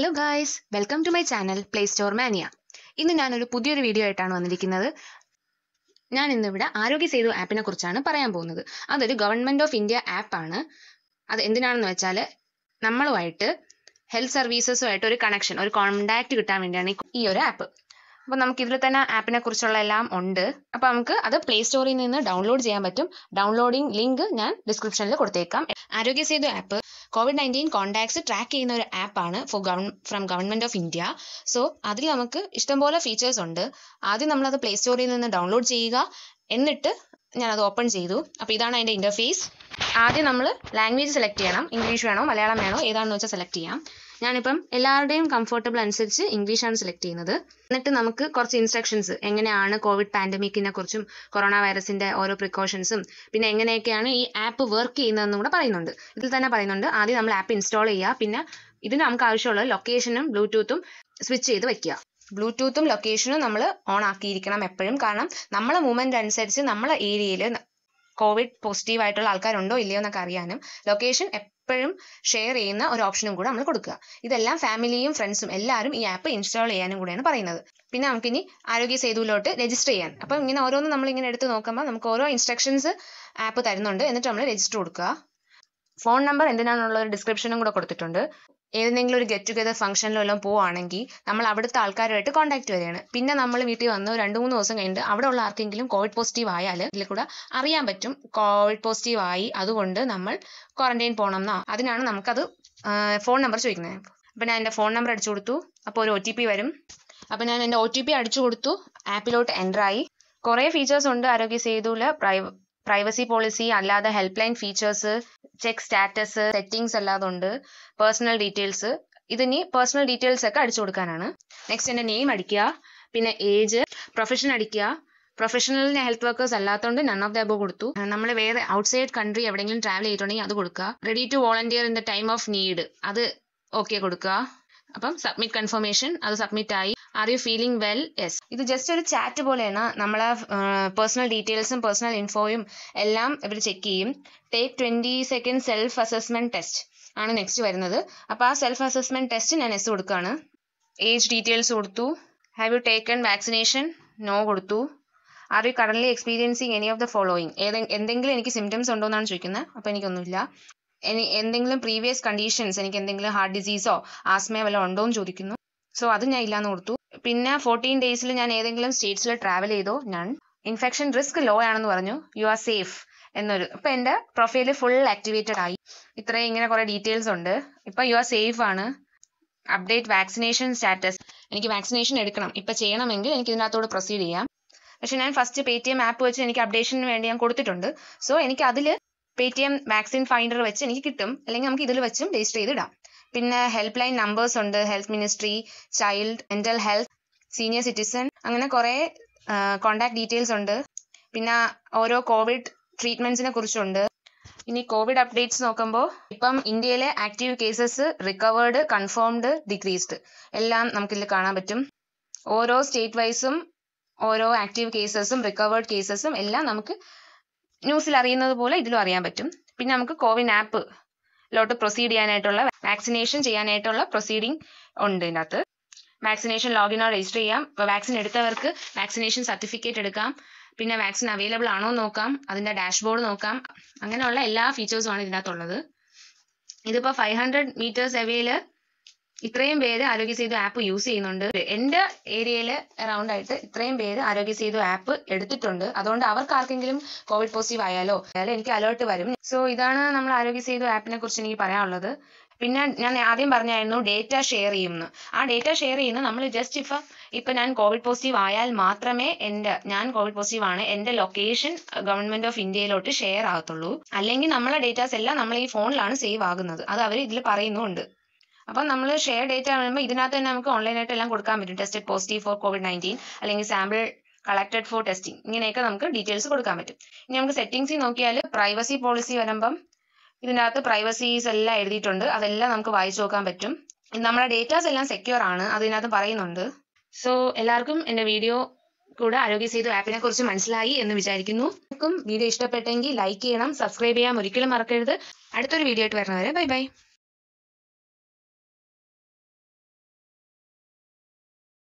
hello guys welcome to my channel play store mania ഇന്ന് ഞാനൊരു പുതിയൊരു വീഡിയോ ആയിട്ടാണ് വന്നിരിക്കുന്നത് ഞാൻ ഇന്നിവിടെ ആരോഗ്യ സേതു ആപ്പിനെ കുറിച്ചാണ് പറയാൻ പോകുന്നത് അതൊരു ഗവൺമെൻറ് ഓഫ് ഇന്ത്യ ആപ്പാണ് അത് എന്തിനാണെന്ന് വെച്ചാൽ നമ്മളുമായിട്ട് ഹെൽത്ത് സർവീസസുമായിട്ട് ഒരു കണക്ഷൻ ഒരു കോണ്ടാക്ട് കിട്ടാൻ വേണ്ടിയാണ് ഈ- ഈ ഒരു ആപ്പ് അപ്പോൾ നമുക്ക് ഇതിൽ തന്നെ ആപ്പിനെ കുറിച്ചുള്ള എല്ലാം ഉണ്ട് അപ്പോൾ നമുക്ക് അത് പ്ലേ സ്റ്റോറിൽ നിന്ന് ഡൗൺലോഡ് ചെയ്യാൻ പറ്റും ഡൗൺലോഡിംഗ് ലിങ്ക് ഞാൻ ഡിസ്ക്രിപ്ഷനിൽ കൊടുത്തേക്കാം Arogya Setu app covid nineteen contacts track ചെയ്യുന്ന ഒരു ആപ്പാണ് ഫോർ ഗവൺ from government of India so അതിൽ നമുക്ക് ഇഷ്ടംപോലെ ഫീച്ചേഴ്സ് ഉണ്ട് ആദ്യം നമ്മളത് പ്ലേ സ്റ്റോറിൽ നിന്ന് ഡൗൺലോഡ് ചെയ്യുക എന്നിട്ട് ഞാനത് ഓപ്പൺ ചെയ്തു അപ്പോൾ ഇതാണ് അതിൻ്റെ ഇൻ്റർഫേസ് ആദ്യം നമ്മൾ ലാംഗ്വേജ് സെലക്ട് ചെയ്യണം ഇംഗ്ലീഷ് വേണോ മലയാളം വേണോ ഏതാണെന്ന് വെച്ചാൽ സെലക്ട് ചെയ്യാം ഞാനിപ്പം എല്ലാവരുടെയും കംഫർട്ടബിൾ അനുസരിച്ച് ഇംഗ്ലീഷാണ് സെലക്ട് ചെയ്യുന്നത് എന്നിട്ട് നമുക്ക് കുറച്ച് ഇൻസ്ട്രക്ഷൻസ് എങ്ങനെയാണ് കോവിഡ് പാൻഡമിക്കിനെ കുറിച്ചും കൊറോണ വൈറസിന്റെ ഓരോ പ്രിക്കോഷൻസും പിന്നെ എങ്ങനെയൊക്കെയാണ് ഈ ആപ്പ് വർക്ക് ചെയ്യുന്നതെന്നും കൂടെ പറയുന്നുണ്ട് ഇതിൽ തന്നെ പറയുന്നുണ്ട് ആദ്യം നമ്മൾ ആപ്പ് ഇൻസ്റ്റാൾ ചെയ്യുക പിന്നെ ഇതിന് നമുക്ക് ആവശ്യമുള്ള ലൊക്കേഷനും ബ്ലൂടൂത്തും സ്വിച്ച് ചെയ്ത് വെക്കുക ബ്ലൂടൂത്തും ലൊക്കേഷനും നമ്മൾ ഓൺ ആക്കിയിരിക്കണം എപ്പോഴും കാരണം നമ്മളെ മൂവ്മെന്റ് അനുസരിച്ച് നമ്മളെ ഏരിയയിൽ കോവിഡ് പോസിറ്റീവ് ആയിട്ടുള്ള ആൾക്കാരുണ്ടോ ഇല്ലയോ എന്നൊക്കെ അറിയാനും ലൊക്കേഷൻ എപ്പോഴും ഷെയർ ചെയ്യുന്ന ഒരു ഓപ്ഷനും കൂടെ നമ്മൾ കൊടുക്കുക ഇതെല്ലാം ഫാമിലിയും ഫ്രണ്ട്സും എല്ലാവരും ഈ ആപ്പ് ഇൻസ്റ്റാൾ ചെയ്യാനും കൂടെയാണ് പറയുന്നത് പിന്നെ നമുക്കിനി ആരോഗ്യ സേതുവിലോട്ട് രജിസ്റ്റർ ചെയ്യാൻ അപ്പം ഇങ്ങനെ ഓരോന്നും നമ്മൾ ഇങ്ങനെ എടുത്ത് നോക്കുമ്പോൾ നമുക്ക് ഓരോ ഇൻസ്ട്രക്ഷൻസ് ആപ്പ് തരുന്നുണ്ട് എന്നിട്ട് നമ്മൾ രജിസ്റ്റർ കൊടുക്കുക ഫോൺ നമ്പർ എന്തിനാണെന്നുള്ള ഒരു ഡിസ്ക്രിപ്ഷനും കൂടെ കൊടുത്തിട്ടുണ്ട് ഏതെങ്കിലും ഒരു ഗെറ്റ് ടുഗദർ ഫംഗ്ഷനിലോ എല്ലാം പോവുകയാണെങ്കിൽ നമ്മൾ അവിടുത്തെ ആൾക്കാരുമായിട്ട് കോൺടാക്ട് വരികയാണ് പിന്നെ നമ്മൾ വീട്ടിൽ വന്ന് രണ്ട് മൂന്ന് ദിവസം കഴിഞ്ഞിട്ട് അവിടെ ഉള്ള ആർക്കെങ്കിലും കോവിഡ് പോസിറ്റീവ് ആയാൽ ഇതിൽ കൂടെ അറിയാൻ പറ്റും കോവിഡ് പോസിറ്റീവ് ആയി അതുകൊണ്ട് നമ്മൾ ക്വാറന്റൈൻ പോകണം എന്നാ അതിനാണ് നമുക്കത് ഫോൺ നമ്പർ ചോദിക്കുന്നത് അപ്പം ഞാൻ എൻ്റെ ഫോൺ നമ്പർ അടിച്ചു കൊടുത്തു അപ്പോൾ ഒരു ഒ ടി പി വരും അപ്പം ഞാൻ എൻ്റെ ഒ ടി പി അടിച്ചു കൊടുത്തു ആപ്പിലോട്ട് എൻ്റർ ആയി കുറേ ഫീച്ചേഴ്സ് ഉണ്ട് ആരോഗ്യ സേതുവിൽ പ്രൈവ പ്രൈവസി പോളിസി അല്ലാതെ help line features check status settings അല്ലാതെ ഉണ്ട് പേഴ്സണൽ ഡീറ്റെയിൽസ് ഇതിനി പേഴ്സണൽ ഡീറ്റെയിൽസ് ഒക്കെ അടിച്ചു കൊടുക്കാനാണ് നെക്സ്റ്റ് എൻ്റെ നെയിം അടിക്കുക പിന്നെ ഏജ് പ്രൊഫഷൻ അടിക്കുക പ്രൊഫഷണലിന് ഹെൽത്ത് വർക്കേഴ്സ് അല്ലാത്തതുകൊണ്ട് നൺ ഓഫ് ദ അബോ കൊടുത്തു നമ്മൾ വേറെ ഔട്ട്സൈഡ് കൺട്രി എവിടെയെങ്കിലും ട്രാവൽ ചെയ്തിട്ടുണ്ടെങ്കിൽ അത് കൊടുക്കുക ready to volunteer in the time of need അത് ഓക്കെ കൊടുക്കുക അപ്പം സബ്മിറ്റ് കൺഫർമേഷൻ അത് സബ്മിറ്റ് ആയി are you feeling well yes ഇത് ജസ്റ്റ് ഒരു ചാറ്റ് പോലെയാണ് നമ്മളെ പേഴ്സണൽ ഡീറ്റെയിൽസും പേഴ്സണൽ ഇൻഫോയും എല്ലാം ഇവർ ചെക്ക് ചെയ്യും take twenty second self assessment test ആണ് നെക്സ്റ്റ് വരുന്നത് അപ്പോൾ ആ സെൽഫ് അസസ്മെന്റ് ടെസ്റ്റ് ഞാൻ എസ് കൊടുക്കുകയാണ് ഏജ് ഡീറ്റെയിൽസ് കൊടുത്തു have you taken vaccination no കൊടുത്തു are you current experiencing any of the following ഏതെ എന്തെങ്കിലും എനിക്ക് സിംറ്റംസ് ഉണ്ടോ എന്നാണ് ചോദിക്കുന്നത് അപ്പോൾ എനിക്കൊന്നുമില്ല ഇനി എന്തെങ്കിലും പ്രീവിയസ് കണ്ടീഷൻസ് എനിക്ക് എന്തെങ്കിലും ഹാർട്ട് ഡിസീസോ ആസ്മയോ വല്ലതും ഉണ്ടോ എന്ന് ചോദിക്കുന്നു സോ അത് ഞാൻ ഇല്ലാന്ന് കൊടുത്തു പിന്നെ ഫോർട്ടീൻ ഡേയ്സിൽ ഞാൻ ഏതെങ്കിലും സ്റ്റേറ്റ്സിൽ ട്രാവൽ ചെയ്തോ ഞാൻ ഇൻഫെക്ഷൻ റിസ്ക് ലോ ആണെന്ന് പറഞ്ഞു യു ആർ സേഫ് എന്നൊരു ഇപ്പൊ എന്റെ പ്രൊഫൈല് ഫുൾ ആക്ടിവേറ്റഡ് ആയി ഇത്രയും ഇങ്ങനെ കുറെ ഡീറ്റെയിൽസ് ഉണ്ട് ഇപ്പൊ യു ആർ സേഫ് ആണ് അപ്ഡേറ്റ് വാക്സിനേഷൻ സ്റ്റാറ്റസ് എനിക്ക് വാക്സിനേഷൻ എടുക്കണം ഇപ്പൊ ചെയ്യണമെങ്കിൽ എനിക്ക് ഇതിനകത്തോട് പ്രൊസീഡ് ചെയ്യാം പക്ഷെ ഞാൻ first Paytm app വെച്ച് എനിക്ക് അപ്ഡേഷന് വേണ്ടി ഞാൻ കൊടുത്തിട്ടുണ്ട് സോ എനിക്ക് അതിൽ Paytm vaccine finder വെച്ച് എനിക്ക് കിട്ടും അല്ലെങ്കിൽ നമുക്ക് ഇതിൽ വെച്ചും രജിസ്റ്റർ ചെയ്തിടാം പിന്നെ ഹെൽപ്പ് ലൈൻ നമ്പേഴ്സ് ഉണ്ട് health ministry child mental health senior citizen അങ്ങനെ കുറേ കോണ്ടാക്ട് ഡീറ്റെയിൽസ് ഉണ്ട് പിന്നെ ഓരോ കോവിഡ് ട്രീറ്റ്മെന്റ്സിനെ കുറിച്ചുണ്ട് ഇനി കോവിഡ് അപ്ഡേറ്റ്സ് നോക്കുമ്പോൾ ഇപ്പം ഇന്ത്യയിലെ active cases recovered confirmed decreased എല്ലാം നമുക്കിതിൽ കാണാൻ പറ്റും ഓരോ സ്റ്റേറ്റ് വൈസും ഓരോ ആക്റ്റീവ് കേസസും റിക്കവേർഡ് കേസസും എല്ലാം നമുക്ക് ന്യൂസിൽ അറിയുന്നത് പോലെ ഇതിലും അറിയാൻ പറ്റും പിന്നെ നമുക്ക് കോവിൻ ആപ്പ് ലോട്ട് പ്രൊസീഡ് ചെയ്യാനായിട്ടുള്ള വാക്സിനേഷൻ ചെയ്യാനായിട്ടുള്ള പ്രൊസീഡിങ് ഉണ്ട് ഇതിനകത്ത് വാക്സിനേഷൻ ലോഗിനോ രജിസ്റ്റർ ചെയ്യാം വാക്സിൻ എടുത്തവർക്ക് വാക്സിനേഷൻ സർട്ടിഫിക്കറ്റ് എടുക്കാം പിന്നെ വാക്സിൻ അവൈലബിൾ ആണോ എന്ന് നോക്കാം അതിന്റെ ഡാഷ്ബോർഡ് നോക്കാം അങ്ങനെയുള്ള എല്ലാ ഫീച്ചേഴ്സും ആണ് ഇതിനകത്തുള്ളത് ഇതിപ്പോ ഫൈവ് ഹൺഡ്രഡ് മീറ്റേഴ്സ് അവയില് ഇത്രയും പേര് ആരോഗ്യ സേതു ആപ്പ് യൂസ് ചെയ്യുന്നുണ്ട് എന്റെ ഏരിയയിൽ അറൗണ്ട് ആയിട്ട് ഇത്രയും പേര് ആരോഗ്യ സേതു ആപ്പ് എടുത്തിട്ടുണ്ട് അതുകൊണ്ട് അവർക്ക് ആർക്കെങ്കിലും കോവിഡ് പോസിറ്റീവ് ആയാലോ അയാലും എനിക്ക് അലേർട്ട് വരും സോ ഇതാണ് നമ്മൾ ആരോഗ്യ സേതു ആപ്പിനെ കുറിച്ച് എനിക്ക് പറയാനുള്ളത് പിന്നെ ഞാൻ ആദ്യം പറഞ്ഞായിരുന്നു ഡേറ്റ ഷെയർ ചെയ്യുമെന്ന് ആ ഡേറ്റ ഷെയർ ചെയ്യുന്ന നമ്മൾ ജസ്റ്റ് ഇപ്പം ഇപ്പൊ ഞാൻ കോവിഡ് പോസിറ്റീവ് ആയാൽ മാത്രമേ എന്റെ ഞാൻ കോവിഡ് പോസിറ്റീവ് ആണ് എന്റെ ലൊക്കേഷൻ ഗവൺമെന്റ് ഓഫ് ഇന്ത്യയിലോട്ട് ഷെയർ ആകത്തുള്ളൂ അല്ലെങ്കിൽ നമ്മളെ ഡേറ്റാസ് എല്ലാം നമ്മൾ ഈ ഫോണിലാണ് സേവ് ആകുന്നത് അത് അവർ ഇതിൽ പറയുന്നുണ്ട് അപ്പം നമ്മൾ ഷെയർ ഡേറ്റ വരുമ്പോൾ ഇതിനകത്ത് തന്നെ നമുക്ക് ഓൺലൈനായിട്ട് എല്ലാം കൊടുക്കാൻ പറ്റും tested positive for COVID nineteen അല്ലെങ്കിൽ സാമ്പിൾ കളക്ടഡ് ഫോർ ടെസ്റ്റിംഗ് ഇങ്ങനെയൊക്കെ നമുക്ക് ഡീറ്റെയിൽസ് കൊടുക്കാൻ പറ്റും ഇനി നമുക്ക് സെറ്റിംഗ്സിൽ നോക്കിയാൽ പ്രൈവസി പോളിസി വരുമ്പം ഇതിനകത്ത് പ്രൈവസീസ് എല്ലാം എഴുതിയിട്ടുണ്ട് അതെല്ലാം നമുക്ക് വായിച്ചു നോക്കാൻ പറ്റും നമ്മുടെ ഡേറ്റാസ് എല്ലാം സെക്യൂർ ആണ് അതിനകത്ത് പറയുന്നുണ്ട് സോ എല്ലാവർക്കും എൻ്റെ വീഡിയോ കൂടെ ആരോഗ്യ സേതു ആപ്പിനെ കുറിച്ച് മനസ്സിലായി എന്ന് വിചാരിക്കുന്നു വീഡിയോ ഇഷ്ടപ്പെട്ടെങ്കിൽ ലൈക്ക് ചെയ്യണം സബ്സ്ക്രൈബ് ചെയ്യാൻ ഒരിക്കലും മറക്കരുത് അടുത്തൊരു വീഡിയോ ആയിട്ട് വരുന്നവരെ ബൈ ബൈ